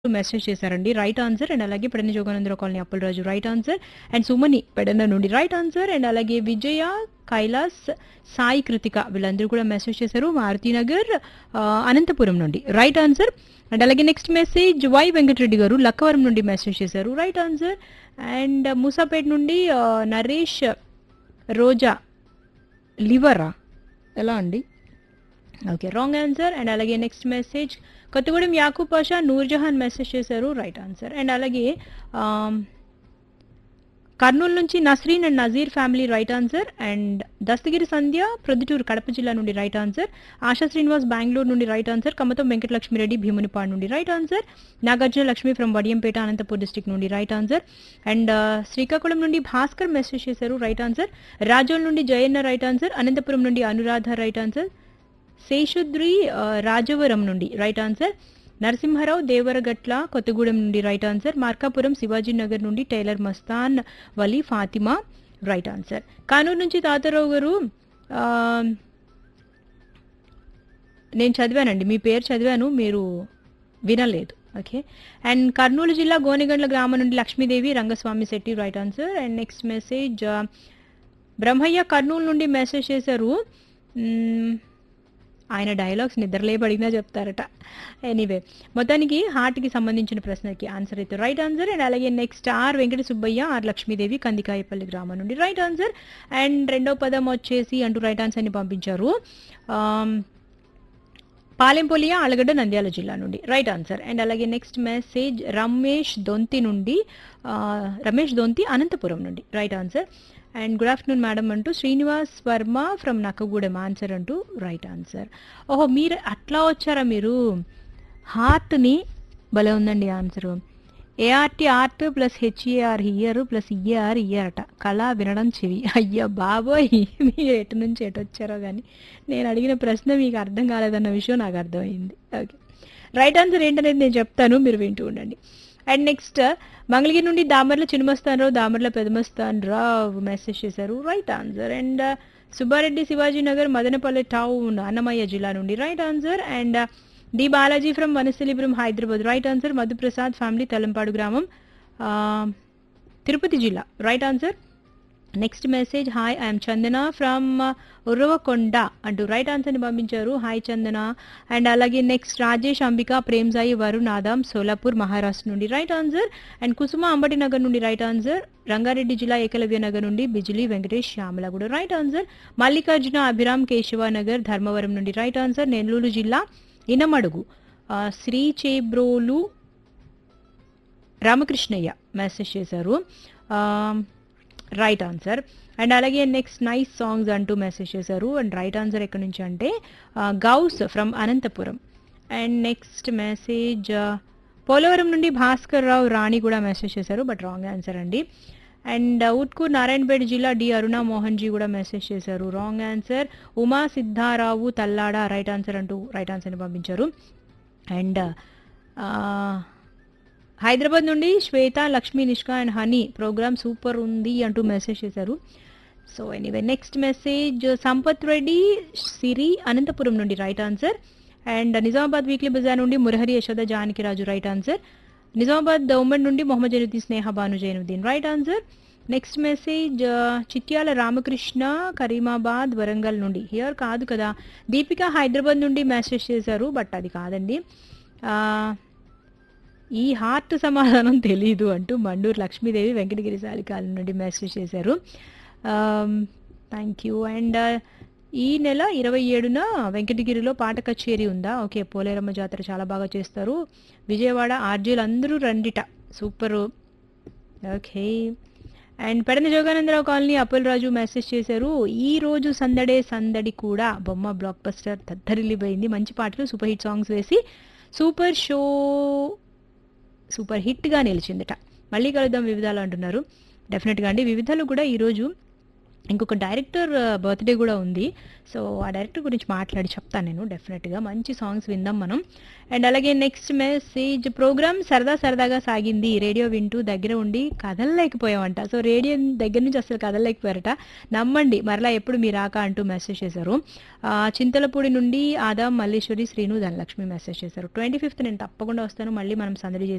message చేశారండి right answer and అలాగే Pedana Joganandarao colony Appalaraju right answer and Sumani Pedana నుండి రైట్ ఆన్సర్ అండ్ అలాగే విజయ కైలాస్ సాయి కృతిక వీళ్ళందరూ కూడా మెసేజ్ చేశారు మారుతినగర్ ఆ, అనంతపురం నుండి రైట్ ఆన్సర్ అండ్ అలాగే next message Y Venkatareddy garu Lakkavaram నుండి మెసేజ్ చేశారు రైట్ ఆన్సర్ అండ్ మూసాపేట్ నుండి ఆ, నరేష్ రోజా లివరా ఎలా అండి ఓకే రాంగ్ ఆన్సర్ అండ్ అలాగే next message Kothagudem Yakub Pasha Noorjahan message చేశారు రైట్ ఆన్సర్ అండ్ అలాగే ఆమ్, కర్నూలు నుంచి Nasreen and Nazeer family right answer and Dastagiri Sandhya Proddatur Kadapa జిల్లా నుండి రైట్ ఆన్సర్ ఆశా శ్రీనివాస్ బెంగళూరు నుండి రైట్ ఆన్సర్ కమతం వెంకటలక్ష్మిరెడ్డి భీమునిపాడు నుండి right answer Nagarjuna Lakshmi from Vadiyampeta Anantapur district నుండి రైట్ ఆన్సర్ అండ్ శ్రీకాకుళం నుండి భాస్కర్ మెసేజ్ చేశారు రైట్ ఆన్సర్ రాజోల్ నుండి జయన్న రైట్ ఆన్సర్ అనంతపురం నుండి అనురాధ రైట్ ఆన్సర్ శేషుద్రి ఆ, రాజవరం నుండి రైట్ ఆన్సర్ నరసింహారావు దేవరగట్ల కొత్తగూడెం నుండి రైట్ ఆన్సర్ మార్కాపురం శివాజీ నగర్ నుండి tailor Mastan Vali Fatima right answer Kanuru నుంచి తాతారావు గారు ఆ, నేను చదివానండి మీ పేరు చదివాను మీరు వినలేదు ఓకే అండ్ కర్నూలు జిల్లా గోనెగండ్ల గ్రామం నుండి Lakshmidevi Rangaswamy Shetty right answer and next message Brahmayya Kurnool నుండి మెసేజ్ చేశారు మ్మ్, ఆయన డైలాగ్స్ నిద్రలేపు అడిగినా చెప్తారట ఎనీవే మొత్తానికి హార్ట్కి సంబంధించిన ప్రశ్నకి ఆన్సర్ అయితే రైట్ ఆన్సర్ అండ్ అలాగే next R Venkata Subbaiah R Lakshmidevi Kandikayapalli గ్రామం నుండి రైట్ ఆన్సర్ అండ్ రెండో పదం వచ్చేసి అంటూ రైట్ ఆన్సర్ని పంపించారు ఆమ్, పాలెంపొలియా అలగడ్డ నంద్యాల జిల్లా నుండి రైట్ ఆన్సర్ అండ్ అలాగే నెక్స్ట్ మెసేజ్ రమేష్ దొంతి నుండి ఆ, రమేష్ దొంతి అనంతపురం నుండి right answer and good afternoon madam అంటూ శ్రీనివాస్ వర్మ ఫ్రమ్ నక్కగూడెం ఆన్సర్ అంటూ రైట్ ఆన్సర్ ఓహో మీరు అట్లా వచ్చారా మీరు హార్ట్ని భలే ఉందండి answer ART art plus HAR hear plus EAR ear అట కళ వినడం చెవి అయ్యా బాబోయ్ మీరు ఎటు నుంచి ఎటు వచ్చారో కానీ నేను అడిగిన ప్రశ్న మీకు అర్థం కాలేదన్న విషయం నాకు అర్థమైంది ఓకే రైట్ ఆన్సర్ ఏంటనేది నేను చెప్తాను మీరు వింటూ ఉండండి అండ్ నెక్స్ట్ మంగళగిరి నుండి దామర్ల చిన్నమస్తాన్ రావు దామర్ల పెదమస్తాన్ రావు మెసేజ్ చేశారు right answer and Subbareddy Shivaji Nagar Madanapalle town Annamayya జిల్లా నుండి right answer and D Balaji from Vanasthalipuram Hyderabad right answer Madhuprasad family Talampadu గ్రామం ఆ, తిరుపతి జిల్లా right answer next message hi I'm Chandana from Uravakonda అంటూ రైట్ ఆన్సర్ని పంపించారు హాయ్ చందన అండ్ అలాగే నెక్స్ట్ రాజేష్ అంబిక ప్రేమ్ సాయి వరుణ్ ఆదాం సోలాపూర్ మహారాష్ట్ర నుండి రైట్ ఆన్సర్ అండ్ కుసుమ అంబటి నగర్ నుండి రైట్ ఆన్సర్ రంగారెడ్డి జిల్లా ఏకలవ్య నగర్ నుండి బిజిలీ వెంకటేష్ శ్యామల కూడా రైట్ ఆన్సర్ మల్లికార్జున అభిరామ్ కేశవ నగర్ ధర్మవరం నుండి రైట్ ఆన్సర్ నెల్లూరు జిల్లా ఇనమడుగు ఆ, శ్రీ చేబ్రోలు రామకృష్ణయ్య మెసేజ్ చేశారు రైట్ ఆన్సర్ అండ్ అలాగే నెక్స్ట్ నైస్ సాంగ్స్ అంటూ మెసేజ్ చేశారు అండ్ రైట్ ఆన్సర్ ఎక్కడి నుంచి అంటే Gous from Anantapuram and next message Polavaram నుండి భాస్కర్ రావు రాణి కూడా మెసేజ్ చేశారు బట్ రాంగ్ ఆన్సర్ అండి అండ్ ఉట్కూర్ నారాయణపేట జిల్లా డి అరుణ మోహన్ జీ కూడా మెసేజ్ చేశారు wrong answer Uma Siddharao Tallada right answer అంటూ రైట్ ఆన్సర్ని పంపించారు అండ్ హైదరాబాద్ నుండి Swetha Lakshmi Nishka and Honey programme super ఉంది అంటూ మెసేజ్ చేశారు so anyway next message Sampath Reddy Siri Anantapuram నుండి right answer and Nizamabad weekly Bazar నుండి మురహరి యశోద జానకిరాజు రైట్ ఆన్సర్ నిజామాబాద్ దౌమన్ నుండి Mohammed Zainuddin Sneha Bhanu Zainuddin right answer next message Chityala Ramakrishna Karimabad Warangal నుండి హియర్ కాదు కదా దీపిక హైదరాబాద్ నుండి మెసేజ్ చేశారు బట్ అది కాదండి ఆ, ఈ హార్ట్ సమాధానం తెలీదు అంటూ మండూరు లక్ష్మీదేవి వెంకటగిరి శాలికాల నుండి మెసేజ్ చేశారు థ్యాంక్ యూ అండ్ ఈ నెల ఇరవై ఏడున వెంకటగిరిలో పాట కచేరీ ఉందా ఓకే పోలేరమ్మ జాతర చాలా బాగా చేస్తారు విజయవాడ ఆర్జీలు అందరూ రండిట super okay and Pedana Joganandarao colony Appal Raju message చేశారు ఈ రోజు సందడే సందడి కూడా బొమ్మ బ్లాక్ బస్టర్ దద్దరిల్లిపోయింది మంచి పాటలు సూపర్ హిట్ సాంగ్స్ వేసి సూపర్ షో సూపర్ హిట్గా నిలిచిందట మళ్ళీ కలుద్దాం వివిధాలు అంటున్నారు డెఫినెట్గా అండి వివిధాలు కూడా ఈరోజు ఇంకొక డైరెక్టర్ బర్త్డే కూడా ఉంది సో ఆ డైరెక్టర్ గురించి మాట్లాడి చెప్తాను నేను డెఫినెట్గా మంచి సాంగ్స్ విందాం మనం అండ్ అలాగే నెక్స్ట్ మెసేజ్ ప్రోగ్రామ్ సరదా సరదాగా సాగింది రేడియో వింటూ దగ్గర ఉండి కదలలేకపోయామంట సో రేడియో దగ్గర నుంచి అసలు కదలలేకపోయారట నమ్మండి మరలా ఎప్పుడు మీరు రాక అంటూ మెసేజ్ చేశారు ఆ, చింతలపూడి నుండి ఆదాం మల్లేశ్వరి శ్రీను ధనలక్ష్మి మెసేజ్ చేశారు ట్వంటీ ఫిఫ్త్ నేను తప్పకుండా వస్తాను మళ్ళీ మనం సందడి చేసి